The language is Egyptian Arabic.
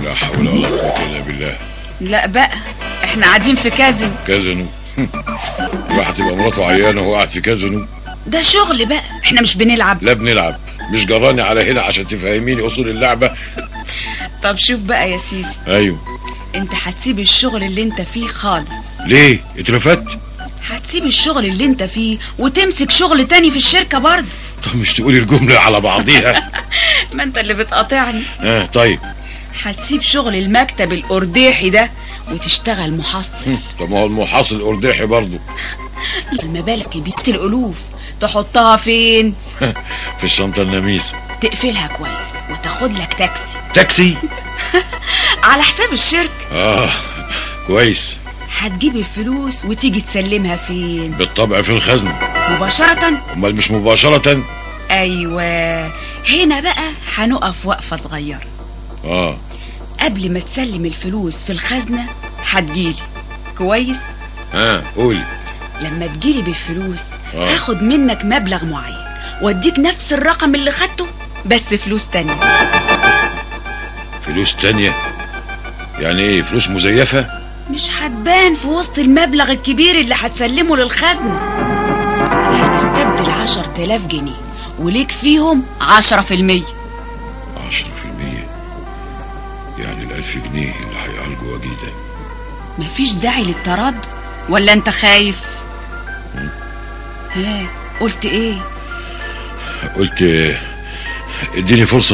لا حول ولا قوة إلا بالله لا بقى احنا قاعدين في كازن كازينو الواحد تبقى مراته عيانة وهو قاعد في كازينو ده شغل بقى احنا مش بنلعب لا بنلعب مش جراني على هنا عشان تفهميني أصول اللعبة طب شوف بقى يا سيدي أيوه انت هتسيب الشغل اللي انت فيه خالص ليه اترفدت هتسيب الشغل اللي انت فيه وتمسك شغل تاني في الشركة برضه طب مش تقولي الجملة على بعضيها ما انت اللي بتقاطعني اه طيب هتسيب شغل المكتب الأرداحي ده وتشتغل محصل طب ما هو المحاصل أرداحي برضه المبالغ كبيرة الألوف تحطها فين في الشنطة النميسة تقفلها كويس وتاخد لك تاكسي تاكسي على حساب الشركة اه كويس هتجيب الفلوس وتيجي تسلمها فين بالطبع في الخزنة مباشرة امال مش مباشرة أيوة هنا بقى هنقف وقفة صغيرة اه قبل ما تسلم الفلوس في الخزنة هتجيلي كويس اه قولي لما تجيلي بالفلوس آه. هاخد منك مبلغ معين واديك نفس الرقم اللي خدته بس فلوس تانية فلوس تانية يعني ايه فلوس مزيفة مش هتبان في وسط المبلغ الكبير اللي هتسلمه للخزنة هتستبدل عشر تلاف جنيه وليك فيهم عشرة في المية عشرة في المية يعني الألف جنيه اللي هيعالجوا وجيه ده مفيش داعي للتردد ولا انت خايف ها قلت ايه قلت اديني فرصة